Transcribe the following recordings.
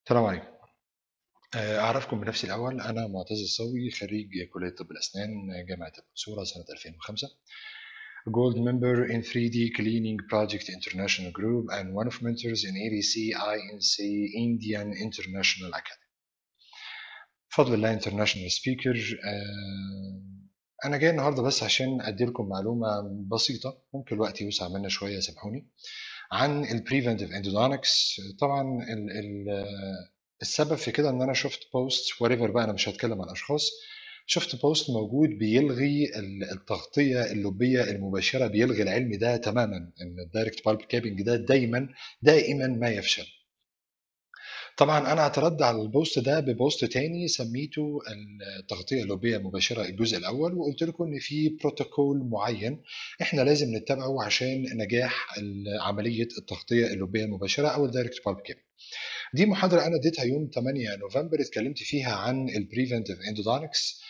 السلام عليكم آه، أعرفكم بنفسي الأول أنا معتز الصوي خريج كلية طب الأسنان جامعة المنصورة سنة 2005 Gold member in 3D Cleaning Project International Group and one of mentors in ADC INC Indian International Academy بفضل الله International Speaker آه، أنا جاي النهاردة بس عشان أدي لكم معلومة بسيطة ممكن الوقت يوسع منا شوية سامحوني عن ال Preventive Endodontics طبعا ال ال السبب في كده ان انا شفت بوست وريفر بقى انا مش هتكلم عن اشخاص شفت بوست موجود بيلغي ال- التغطيه اللوبيه المباشره بيلغي العلم ده تماما ان الدايركت بالب كابنج ده دايما دائما ما يفشل طبعا انا اعترضت على البوست ده ببوست تاني سميته التغطيه اللوبيه المباشره الجزء الاول وقلت لكم ان في بروتوكول معين احنا لازم نتبعه عشان نجاح ال- عمليه التغطيه اللوبيه المباشره او الدايركت بالب كابنج دي محاضرة أنا اديتها يوم 8 نوفمبر اتكلمت فيها عن البريفنتيف اندودونكس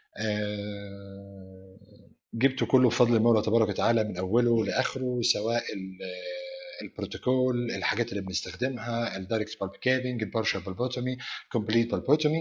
جبته كله بفضل المولى تبارك وتعالى من أوله لآخره سواء ال- البروتوكول الحاجات اللي بنستخدمها الدايركت بالب كابنج البارشال بالبوتومي كومبليت بالبوتومي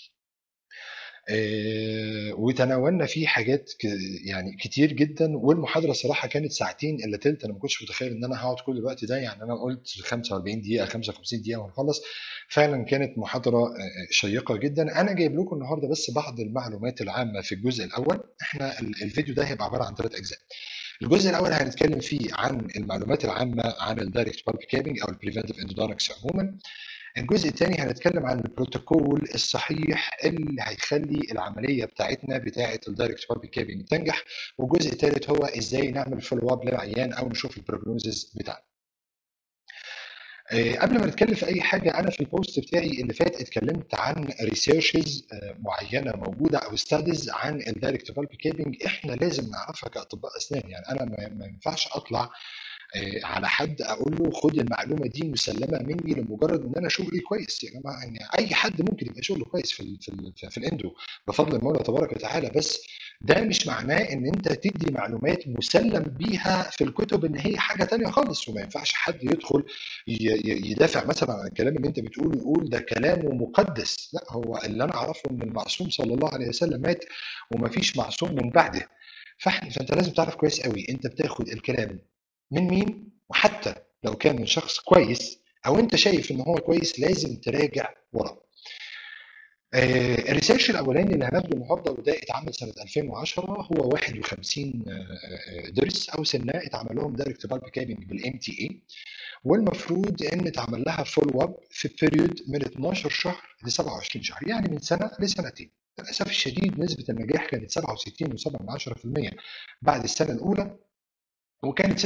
آه، وتناولنا فيه حاجات ك- يعني كتير جدا والمحاضره صراحه كانت ساعتين الا تلت انا ما كنتش متخيل ان انا هقعد كل الوقت ده يعني انا قلت 45 دقيقه 55 دقيقه ونخلص فعلا كانت محاضره آه، شيقه جدا انا جايب لكم النهارده بس بعض المعلومات العامه في الجزء الاول احنا ال- الفيديو ده هيبقى عباره عن ثلاث اجزاء الجزء الاول هنتكلم فيه عن المعلومات العامه عن الدايركت بالب كابنج او البريفنتيف اندودونكس عموما الجزء الثاني هنتكلم عن البروتوكول الصحيح اللي هيخلي العمليه بتاعتنا بتاعه الدايركت بالب كابنج تنجح والجزء الثالث هو ازاي نعمل فولو اب للعيان او نشوف البروجنوزز بتاعنا آه، قبل ما نتكلم في اي حاجه انا في البوست بتاعي اللي فات اتكلمت عن ريسيرشز معينه موجوده او ستاديز عن الدايركت بالب كابنج احنا لازم نعرفها كاطباء اسنان يعني انا ما ما ينفعش اطلع آه، على حد اقول له خد المعلومه دي مسلمه مني لمجرد ان انا شغلي كويس يا جماعه يعني اي حد ممكن يبقى شغله كويس في ال في ال في الاندو بفضل المولى تبارك وتعالى بس ده مش معناه ان انت تدي معلومات مسلم بيها في الكتب ان هي حاجه تانية خالص وما ينفعش حد يدخل ي- ي- يدافع مثلا عن الكلام اللي انت بتقوله يقول ده كلامه مقدس لا هو اللي انا اعرفه ان المعصوم صلى الله عليه وسلم مات وما فيش معصوم من بعده فاحنا فانت لازم تعرف كويس قوي انت بتاخد الكلام من مين وحتى لو كان من شخص كويس او انت شايف ان هو كويس لازم تراجع وراه آه، الريسيرش الاولاني اللي هناخده النهارده وده اتعمل سنه 2010 هو 51 آه، آه، ضرس او سنه اتعمل لهم دايركت بالب كابنج بالام تي اي والمفروض ان اتعمل لها فولو اب في بيريود من 12 شهر ل 27 شهر يعني من سنه لسنتين للاسف الشديد نسبه النجاح كانت 67.7% بعد السنه الاولى وكانت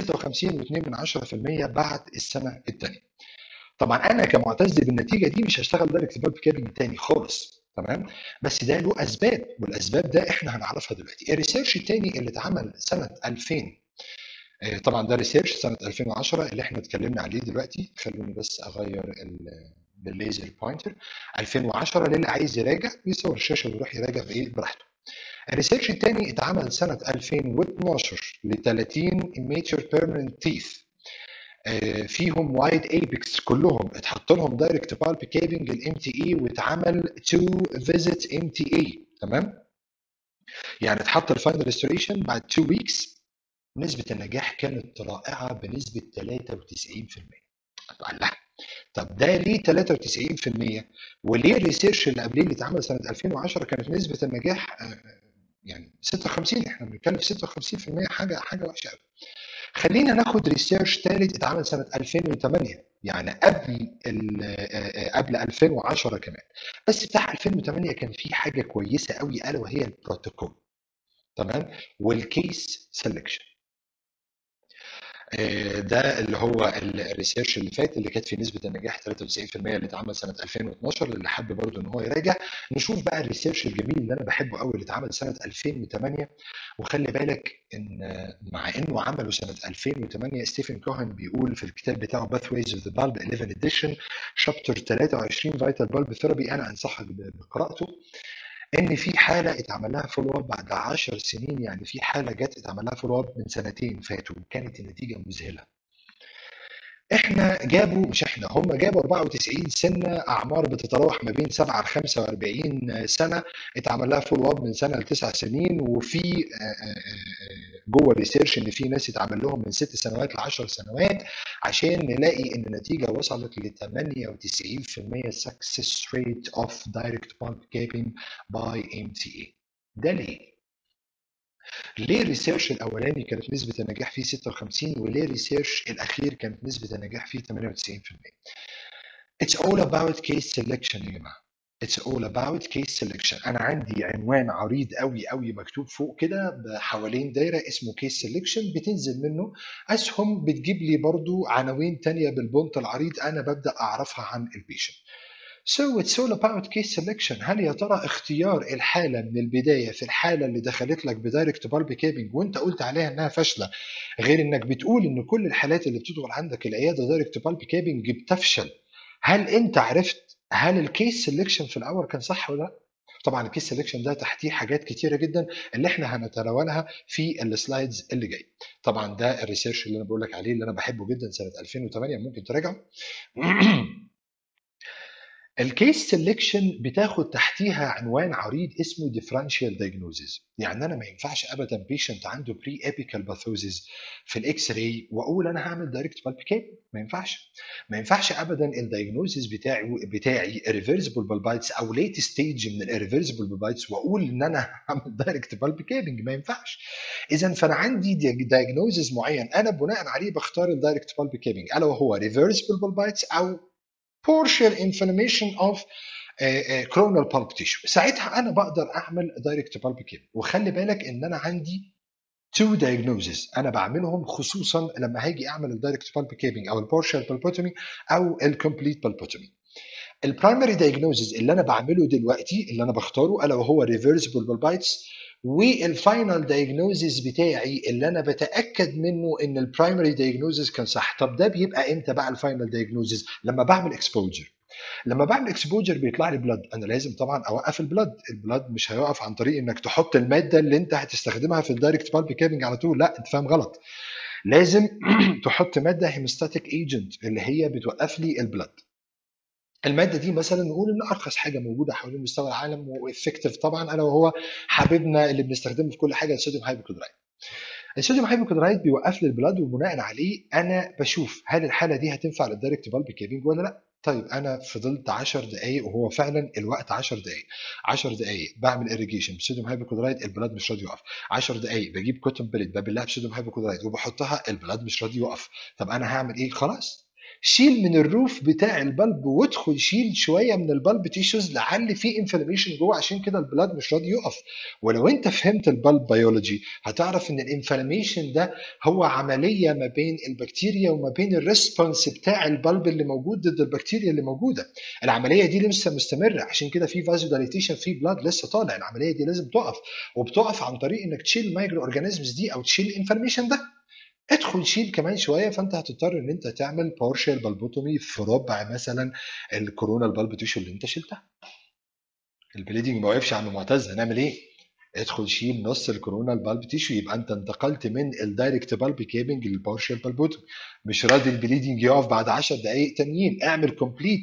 56.2% بعد السنه الثانيه طبعا انا كمعتز بالنتيجه دي مش هشتغل دايركت بالب كابنج تاني خالص تمام بس ده له اسباب والاسباب ده احنا هنعرفها دلوقتي الريسيرش الثاني اللي اتعمل سنه 2000 آه، طبعا ده ريسيرش سنه 2010 اللي احنا اتكلمنا عليه دلوقتي خلوني بس اغير ال- بالليزر بوينتر 2010 للي عايز يراجع يصور الشاشه ويروح يراجع بايه براحته الريسيرش الثاني اتعمل سنه 2012 ل 30 immature permanent teeth آه، فيهم وايد ايبكس كلهم اتحط لهم دايركت بالب كابنج الام تي اي واتعمل تو فيزيت ام تي اي تمام يعني اتحط الفاينل ريستوريشن بعد 2 ويكس نسبه النجاح كانت رائعه بنسبه 93% طب الله طب ده ليه 93% وليه الريسيرش اللي قبليه اللي اتعمل سنه 2010 كانت نسبه النجاح آه، يعني 56 احنا بنتكلم في 56% حاجه حاجه وحشه قوي خلينا ناخد ريسيرش ثالث اتعمل سنه 2008 يعني قبل ال- آه، آه، قبل 2010 كمان بس بتاع 2008 كان في حاجه كويسه قوي الا وهي البروتوكول تمام والكيس سelection آه، ده اللي هو ال- الريسيرش اللي فات اللي كانت في نسبه النجاح 93% اللي اتعمل سنه 2012 اللي حابب برضه ان هو يراجع نشوف بقى الريسيرش الجميل اللي انا بحبه قوي اللي اتعمل سنه 2008 وخلي بالك ان مع انه عمله سنه 2008 ستيفن كوهن بيقول في الكتاب بتاعه Pathways of the Bulb 11 edition شابتر 23 فيتال بالب ثيرابي انا انصحك بقراءته ان في حاله اتعمل لها فولو اب بعد 10 سنين يعني في حاله جت اتعمل لها فولو اب من سنتين فاتوا وكانت النتيجه مذهله احنا جابوا مش احنا هم جابوا 94 سنه اعمار بتتراوح ما بين 7 ل 45 سنه اتعمل لها فول اب من سنه لتسع سنين وفي آه، آه، آه، جوه الريسيرش ان في ناس اتعمل لهم من ست سنوات ل 10 سنوات عشان نلاقي ان النتيجه وصلت ل 98% success rate of direct pulp capping by MTA ده ليه؟ ليه الريسيرش الاولاني كانت نسبه النجاح فيه 56 وليه الريسيرش الاخير كانت نسبه النجاح فيه 98% It's all about case selection يا جماعه It's all about case selection انا عندي عنوان عريض قوي قوي مكتوب فوق كده حوالين دايره اسمه case selection بتنزل منه اسهم بتجيب لي برضو عناوين تانية بالبونت العريض انا ببدا اعرفها عن البيشنت So it's all about case selection هل يا ترى اختيار الحالة من البداية في الحالة اللي دخلت لك بدايركت بالب كيبنج وانت قلت عليها انها فاشلة غير انك بتقول ان كل الحالات اللي بتدخل عندك العيادة دايركت بالب كيبنج بتفشل هل انت عرفت هل الكيس سelection في الاول كان صح ولا لا؟ طبعا الكيس سelection ده تحتيه حاجات كتيره جدا اللي احنا هنتناولها في السلايدز اللي جاي طبعا ده الريسيرش اللي انا بقول لك عليه اللي انا بحبه جدا سنه 2008 ممكن تراجعه الكيس سelection بتاخد تحتيها عنوان عريض اسمه differential diagnosis يعني انا ما ينفعش ابدا بيشنت عنده بري ابيكال باثوزيز في الاكس راي واقول انا هعمل دايركت بالبيكيت ما ينفعش ما ينفعش ابدا الدايجنوزيس بتاعي بتاعي ريفرسبل بالبايتس او ليت ستيج من الريفرسبل بالبايتس واقول ان انا هعمل دايركت بالبيكيبنج ما ينفعش اذا فانا عندي دايجنوزيس معين انا بناء عليه بختار الدايركت بالبيكيبنج الا وهو ريفرسبل بالبايتس او partial inflammation of كرونال بالب تيشو ساعتها انا بقدر اعمل دايركت بالب كيب وخلي بالك ان انا عندي تو diagnoses انا بعملهم خصوصا لما هاجي اعمل الدايركت بالب كيبنج او البارشال بالبوتومي او الكومبليت بالبوتومي البرايمري diagnosis اللي انا بعمله دلوقتي اللي انا بختاره الا وهو ريفرسبل بالبايتس والفاينل دايجنوزيس بتاعي اللي انا بتاكد منه ان البرايمري دايجنوزيس كان صح طب ده بيبقى امتى بقى الفاينل دايجنوزيس لما بعمل اكسبوجر لما بعمل اكسبوجر بيطلع لي بلاد انا لازم طبعا اوقف البلاد البلاد مش هيقف عن طريق انك تحط الماده اللي انت هتستخدمها في الدايركت بالب كابنج على طول لا انت فاهم غلط لازم تحط ماده هيموستاتيك ايجنت اللي هي بتوقف لي البلاد الماده دي مثلا نقول ان ارخص حاجه موجوده حوالين مستوى العالم وافكتيف طبعا الا وهو حبيبنا اللي بنستخدمه في كل حاجه الصوديوم هايبوكلورايد الصوديوم هايبوكلورايد بيوقف لي البلاد وبناء عليه انا بشوف هل الحاله دي هتنفع للدايركت بالب كيبنج ولا لا طيب انا فضلت 10 دقائق وهو فعلا الوقت 10 دقائق 10 دقائق بعمل اريجيشن بسوديوم هايبوكلورايد البلاد مش راضي يقف 10 دقائق بجيب كوتن بليت ببلها بسوديوم هايبوكلورايد وبحطها البلاد مش راضي يقف طب انا هعمل ايه خلاص شيل من الروف بتاع البلب وادخل شيل شويه من البلب تيشوز لعل في انفلاميشن جوه عشان كده البلاد مش راضي يقف ولو انت فهمت البلب بيولوجي هتعرف ان الانفلاميشن ده هو عمليه ما بين البكتيريا وما بين الريسبونس بتاع البلب اللي موجود ضد البكتيريا اللي موجوده العمليه دي لسه مستمره عشان كده في فازو دايليتيشن في بلاد لسه طالع العمليه دي لازم تقف وبتقف عن طريق انك تشيل المايكرو اورجانيزمز دي او تشيل الانفلاميشن ده ادخل شيل كمان شويه فانت هتضطر ان انت تعمل بارشال بالبوتومي في ربع مثلا الكورونا البالب تيشو اللي انت شلتها البليدنج ما وقفش عم معتز هنعمل ايه ادخل شيل نص الكورونا البالب تيشو يبقى انت انتقلت من الدايركت بالب كيبنج للبارشال بالبوتومي مش راضي البليدنج يقف بعد 10 دقائق تانيين اعمل كومبليت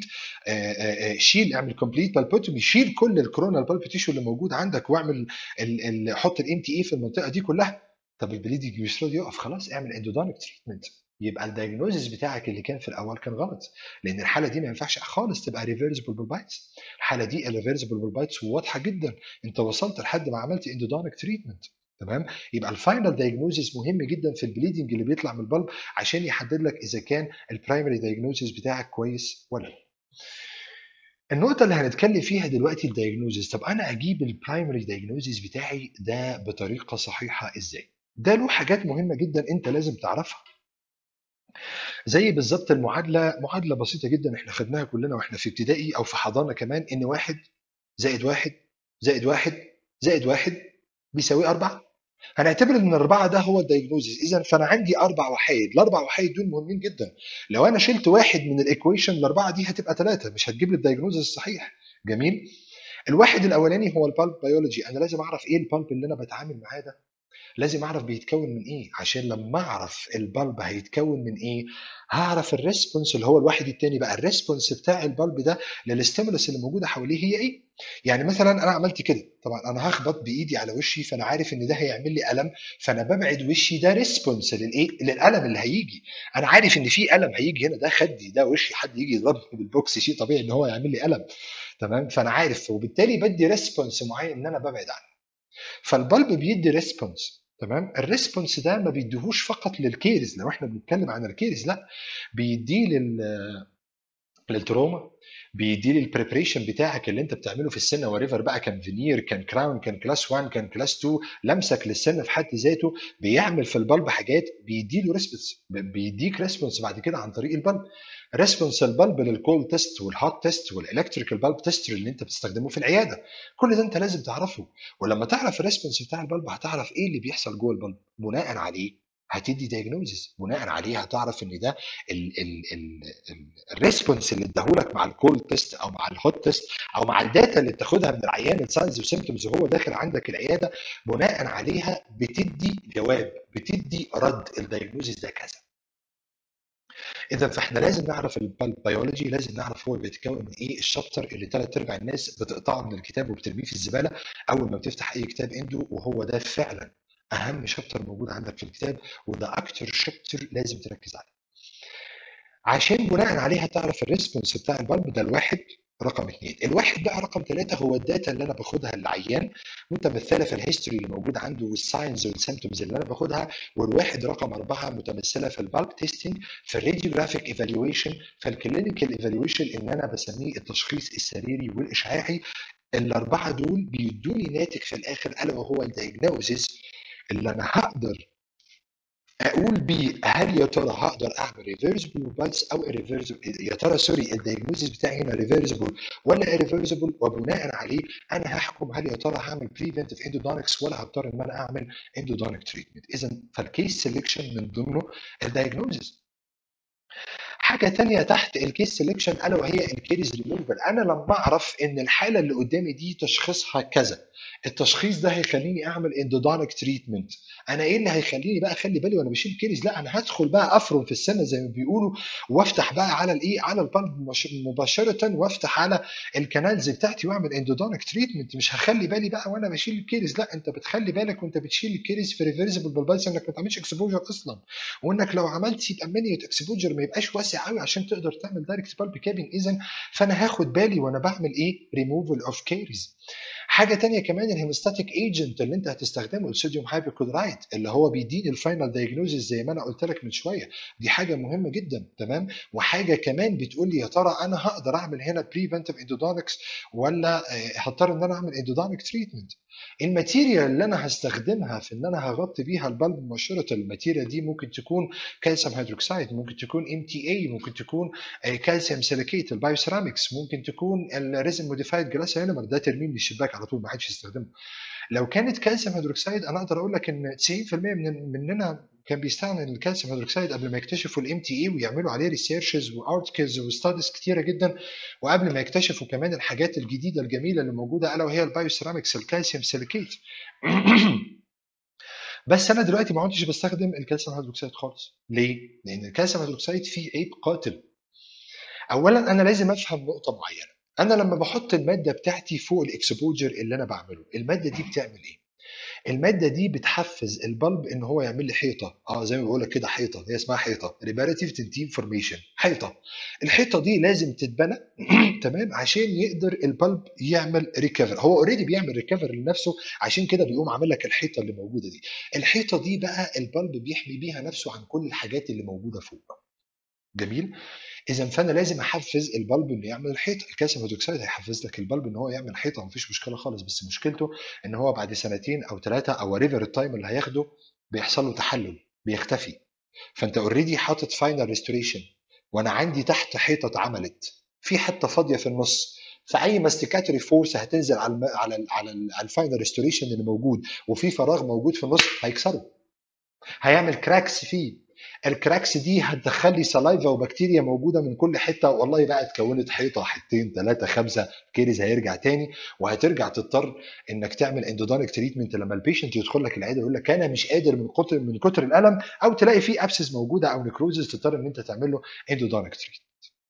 شيل اعمل كومبليت بالبوتومي شيل كل الكورونا البالب تيشو اللي موجود عندك واعمل حط الام تي اي في المنطقه دي كلها طب البليدنج مش راضي يقف خلاص اعمل اندودونيك تريتمنت يبقى الدايجنوزيس بتاعك اللي كان في الاول كان غلط لان الحاله دي ما ينفعش خالص تبقى ريفيرسبل بالبايتس الحاله دي الريفيرسبل بالبايتس واضحه جدا انت وصلت لحد ما عملت اندودونيك تريتمنت تمام يبقى الفاينل دايجنوزيس مهم جدا في البليدنج اللي بيطلع من البلب عشان يحدد لك اذا كان البرايمري دايجنوزيس بتاعك كويس ولا لا النقطة اللي هنتكلم فيها دلوقتي الدايجنوزيس طب أنا أجيب البرايمري دايجنوزيس بتاعي ده بطريقة صحيحة إزاي؟ ده له حاجات مهمه جدا انت لازم تعرفها زي بالظبط المعادله معادله بسيطه جدا احنا خدناها كلنا واحنا في ابتدائي او في حضانه كمان ان واحد زائد واحد زائد واحد زائد واحد بيساوي أربعة هنعتبر ان الأربعة ده هو الدايجنوزيس اذا فانا عندي اربع وحيد الاربع وحيد دول مهمين جدا لو انا شلت واحد من الايكويشن الاربعه دي هتبقى ثلاثه مش هتجيب لي الدايجنوزيس الصحيح جميل الواحد الاولاني هو البالب بيولوجي انا لازم اعرف ايه البالب اللي انا بتعامل معاه ده لازم اعرف بيتكون من ايه عشان لما اعرف البلب هيتكون من ايه هعرف الريسبونس اللي هو الواحد التاني بقى الريسبونس بتاع البلب ده للستيمولس اللي موجوده حواليه هي ايه يعني مثلا انا عملت كده طبعا انا هخبط بايدي على وشي فانا عارف ان ده هيعمل لي الم فانا ببعد وشي ده ريسبونس للايه للالم اللي هيجي انا عارف ان في الم هيجي هنا ده خدي ده وشي حد يجي يضربني بالبوكس شيء طبيعي ان هو يعمل لي الم تمام فانا عارف وبالتالي بدي ريسبونس معين ان انا ببعد عنه فالبلب بيدي ريسبونس تمام الريسبونس ده ما بيديهوش فقط للكيرز لو احنا بنتكلم عن الكيرز لا بيديه لل للتروما بيدي لي البريبريشن بتاعك اللي انت بتعمله في السن وريفر بقى كان فينير كان كراون كان كلاس 1 كان كلاس 2 لمسك للسن في حد ذاته بيعمل في البلب حاجات بيدي له ريسبونس بيديك ريسبونس بعد كده عن طريق البلب ريسبونس البلب للكول تيست والهوت تيست والالكتريكال بلب تيست اللي انت بتستخدمه في العياده كل ده انت لازم تعرفه ولما تعرف الريسبونس بتاع البلب هتعرف ايه اللي بيحصل جوه البلب بناء عليه هتدي دايجنوزز بناء عليه هتعرف ان ده الريسبونس اللي اداهولك مع الكول تيست او مع الهوت تيست او مع الداتا اللي بتاخدها من العيان الساينز وسيمتومز وهو داخل عندك العياده بناء عليها بتدي جواب بتدي رد الدايجنوزز ده كذا اذا فاحنا لازم نعرف البيولوجي لازم نعرف هو بيتكون من ايه الشابتر اللي ثلاث ارباع الناس بتقطعه من الكتاب وبترميه في الزباله اول ما بتفتح اي كتاب اندو وهو ده فعلا اهم شابتر موجود عندك في الكتاب وده اكتر شابتر لازم تركز عليه عشان بناء عليها تعرف الريسبونس بتاع البلب ده الواحد رقم اثنين الواحد بقى رقم ثلاثة هو الداتا اللي انا باخدها للعيان متمثله في الهيستوري اللي موجود عنده والساينز والسيمتومز اللي انا باخدها والواحد رقم اربعه متمثله في البالب تيستنج في الراديوجرافيك ايفالويشن في الكلينيكال ايفالويشن اللي انا بسميه التشخيص السريري والاشعاعي الاربعه دول بيدوني ناتج في الاخر الا وهو الدايجنوزز اللي انا هقدر اقول بيه هل يا ترى هقدر اعمل ريفرسبل موبايلز او ريفرسبل يا ترى سوري الدايجنوزيس بتاعي هنا ريفرسبل ولا ريفرسبل وبناء عليه انا هحكم هل يا ترى هعمل بريفنتيف اندودونكس ولا هضطر ان انا اعمل اندودونيك تريتمنت اذا فالكيس سelection من ضمنه الدايجنوزيس حاجه تانية تحت الكيس سelection الا وهي الكيريز ريموفال انا لما اعرف ان الحاله اللي قدامي دي تشخيصها كذا التشخيص ده هيخليني اعمل اندودونيك تريتمنت انا ايه اللي هيخليني بقى اخلي بالي وانا بشيل كيريز لا انا هدخل بقى افرم في السنه زي ما بيقولوا وافتح بقى على الايه على البلب مباشره وافتح على الكنالز بتاعتي واعمل اندودونيك تريتمنت مش هخلي بالي بقى وانا بشيل الكيريز لا انت بتخلي بالك وانت بتشيل الكيريز في ريفرسبل بالبايس انك ما تعملش اكسبوجر اصلا وانك لو عملت يبقى منيوت اكسبوجر ما يبقاش واسع قوي عشان تقدر تعمل دايركت بالب كابينج اذا فانا هاخد بالي وانا بعمل ايه ريموفال اوف كيريز حاجه تانية كمان الهيموستاتيك ايجنت اللي انت هتستخدمه الصوديوم هايبوكلورايد اللي هو بيديني الفاينل دايجنوزيس زي ما انا قلت لك من شويه دي حاجه مهمه جدا تمام وحاجه كمان بتقول لي يا ترى انا هقدر اعمل هنا بريفنتيف اندودونكس ولا هضطر ان انا اعمل اندودونيك تريتمنت الماتيريال اللي انا هستخدمها في ان انا هغطي بيها البلب مباشره الماتيريال دي ممكن تكون كالسيوم هيدروكسيد ممكن تكون ام تي اي ممكن تكون كالسيوم سيليكيت البايوسيرامكس ممكن تكون الريزن موديفايد جلاس هيلمر ده ترميه من الشباك على طول ما حدش يستخدمه لو كانت كالسيوم هيدروكسيد انا اقدر اقول لك ان 90% من مننا كان بيستعمل الكالسيوم هيدروكسيد قبل ما يكتشفوا الام تي اي ويعملوا عليه ريسيرشز وارتكلز وستاديز كتيره جدا وقبل ما يكتشفوا كمان الحاجات الجديده الجميله اللي موجوده الا وهي البايوسيرامكس الكالسيوم سيليكيت بس انا دلوقتي ما عدتش بستخدم الكالسيوم هيدروكسيد خالص ليه؟ لان الكالسيوم هيدروكسيد فيه عيب قاتل اولا انا لازم افهم نقطه معينه انا لما بحط الماده بتاعتي فوق الاكسبوجر اللي انا بعمله الماده دي بتعمل ايه الماده دي بتحفز البلب ان هو يعمل لي حيطه اه زي ما بقول لك كده حيطه هي اسمها حيطه ريباراتيف تنتيم فورميشن حيطه الحيطه دي لازم تتبنى تمام عشان يقدر البلب يعمل ريكفر هو اوريدي بيعمل ريكفر لنفسه عشان كده بيقوم عامل لك الحيطه اللي موجوده دي الحيطه دي بقى البلب بيحمي بيها نفسه عن كل الحاجات اللي موجوده فوق جميل اذا فانا لازم احفز البلب انه يعمل الحيطه الكالسيوم هيدروكسيد هيحفز لك البلب ان هو يعمل حيطه مفيش مشكله خالص بس مشكلته ان هو بعد سنتين او ثلاثه او ريفر التايم اللي هياخده بيحصل له تحلل بيختفي فانت اوريدي حاطط فاينل ريستوريشن وانا عندي تحت حيطه اتعملت في حته فاضيه في النص فاي ماستيكاتوري فورس هتنزل على الم... على ال على, ال على الفاينل ريستوريشن اللي موجود وفي فراغ موجود في النص هيكسره هيعمل كراكس فيه الكراكس دي هتدخل لي سلايفا وبكتيريا موجوده من كل حته والله بقى اتكونت حيطه حتتين ثلاثه خمسه كيرز هيرجع تاني وهترجع تضطر انك تعمل اندودونيك تريتمنت لما البيشنت يدخل لك العياده يقول لك انا مش قادر من كتر من كتر الالم او تلاقي فيه ابسس موجوده او نكروزز تضطر ان انت تعمل له اندودونيك تريتمنت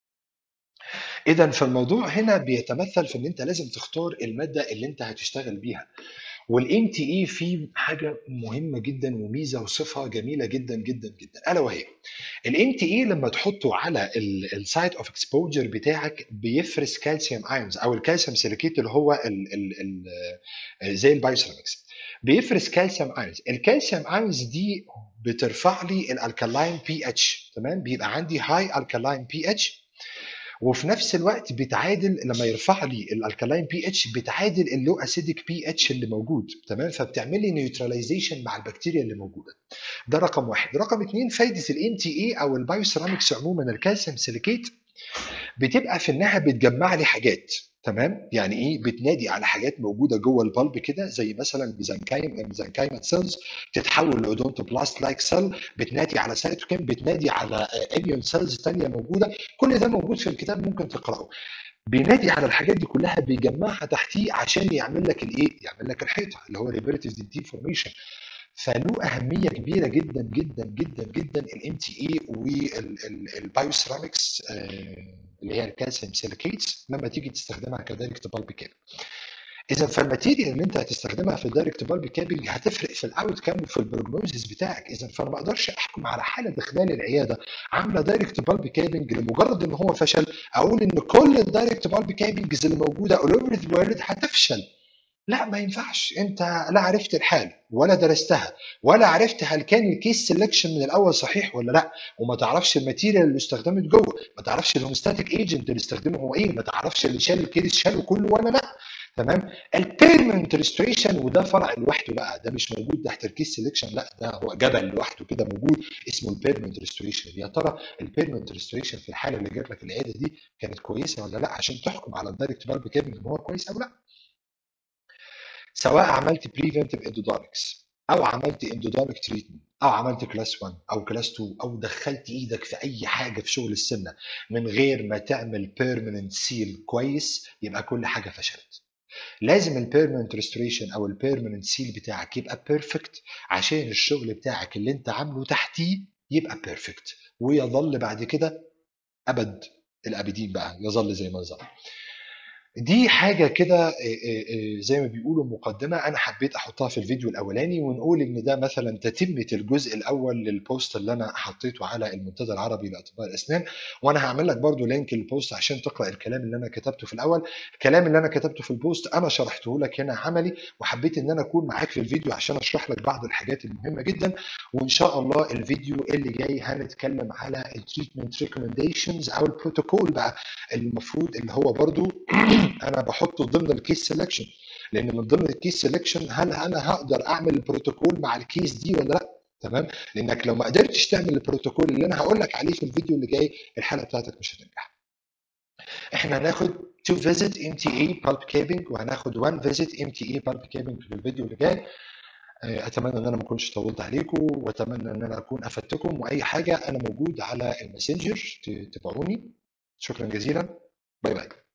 اذا فالموضوع هنا بيتمثل في ان انت لازم تختار الماده اللي انت هتشتغل بيها والام تي اي فيه حاجه مهمه جدا وميزه وصفه جميله جدا جدا جدا الا وهي الام تي اي لما تحطه على السايت اوف اكسبوجر بتاعك بيفرز كالسيوم ايونز او الكالسيوم سيليكيت اللي هو ال ال ال زي البايوسيرامكس بيفرز كالسيوم ايونز الكالسيوم ايونز دي بترفع لي الالكالاين بي اتش تمام بيبقى عندي هاي الكالاين بي اتش وفي نفس الوقت بتعادل لما يرفع لي الالكالاين بي اتش بتعادل اللو اسيديك بي اتش اللي موجود تمام فبتعمل لي نيوتراليزيشن مع البكتيريا اللي موجوده ده رقم واحد رقم اثنين فايده الام تي اي او البايوسيرامكس عموما الكالسيوم سيليكيت بتبقى في انها بتجمع لي حاجات تمام يعني ايه بتنادي على حاجات موجوده جوه البلب كده زي مثلا ميزانكايم ميزانكايمات سيلز تتحول لاودونتوبلاست لايك سيل بتنادي على سايتوكين بتنادي على اميون سيلز ثانيه موجوده كل ده موجود في الكتاب ممكن تقراه بينادي على الحاجات دي كلها بيجمعها تحتيه عشان يعمل لك الايه؟ يعمل لك الحيطه اللي هو ريبريتيف ديفورميشن فله اهميه كبيره جدا جدا جدا جدا الام تي اي والبايوسيرامكس اللي هي الكالسيوم سيليكيتس لما تيجي تستخدمها كدايركت بالب كاب اذا فالماتيريال اللي انت هتستخدمها في الدايركت بالب كابنج هتفرق في الاوت كام وفي البروجنوزيس بتاعك اذا فانا ما اقدرش احكم على حاله داخليه العياده عامله دايركت بالب كابنج لمجرد ان هو فشل اقول ان كل الدايركت بالب كابنجز اللي موجوده اول اوفر ذا وورلد هتفشل لا ما ينفعش انت لا عرفت الحاله ولا درستها ولا عرفت هل كان الكيس سelection من الاول صحيح ولا لا وما تعرفش الماتيريال اللي استخدمت جوه ما تعرفش الهومستاتيك ايجنت اللي استخدمه هو ايه ما تعرفش اللي شال الكيس شاله كله ولا لا تمام البيرمنت ريستريشن وده فرع لوحده بقى ده مش موجود تحت الكيس سelection لا ده هو جبل لوحده كده موجود اسمه البيرمنت ريستريشن يا ترى البيرمنت ريستريشن في الحاله اللي جات لك العياده دي كانت كويسه ولا لا عشان تحكم على الدايركت بالب كابنج ان هو كويس او لا سواء عملت بريفنتيف اندودونكس او عملت اندودونيك تريتمنت او عملت كلاس 1 او كلاس 2 او دخلت ايدك في اي حاجه في شغل السمنه من غير ما تعمل بيرمننت سيل كويس يبقى كل حاجه فشلت لازم البيرمننت ريستوريشن او البيرمننت سيل بتاعك يبقى بيرفكت عشان الشغل بتاعك اللي انت عامله تحتيه يبقى بيرفكت ويظل بعد كده ابد الابدين بقى يظل زي ما ظل دي حاجة كده زي ما بيقولوا مقدمة أنا حبيت أحطها في الفيديو الأولاني ونقول إن ده مثلا تتمة الجزء الأول للبوست اللي أنا حطيته على المنتدى العربي لأطباء الأسنان وأنا هعمل لك برضو لينك للبوست عشان تقرأ الكلام اللي أنا كتبته في الأول الكلام اللي أنا كتبته في البوست أنا شرحته لك هنا عملي وحبيت إن أنا أكون معاك في الفيديو عشان أشرح لك بعض الحاجات المهمة جدا وإن شاء الله الفيديو اللي جاي هنتكلم على التريتمنت ريكومنديشنز أو البروتوكول بقى المفروض اللي هو برضو انا بحطه ضمن الكيس سelection لان من ضمن الكيس سelection هل انا هقدر اعمل البروتوكول مع الكيس دي ولا لا تمام لانك لو ما قدرتش تعمل البروتوكول اللي انا هقول لك عليه في الفيديو اللي جاي الحاله بتاعتك مش هتنجح احنا هناخد 2 فيزيت ام تي اي بالب كابنج وهناخد 1 فيزيت ام تي اي بالب كابنج في الفيديو اللي جاي اتمنى ان انا ما اكونش طولت عليكم واتمنى ان انا اكون افدتكم واي حاجه انا موجود على الماسنجر تتابعوني شكرا جزيلا باي باي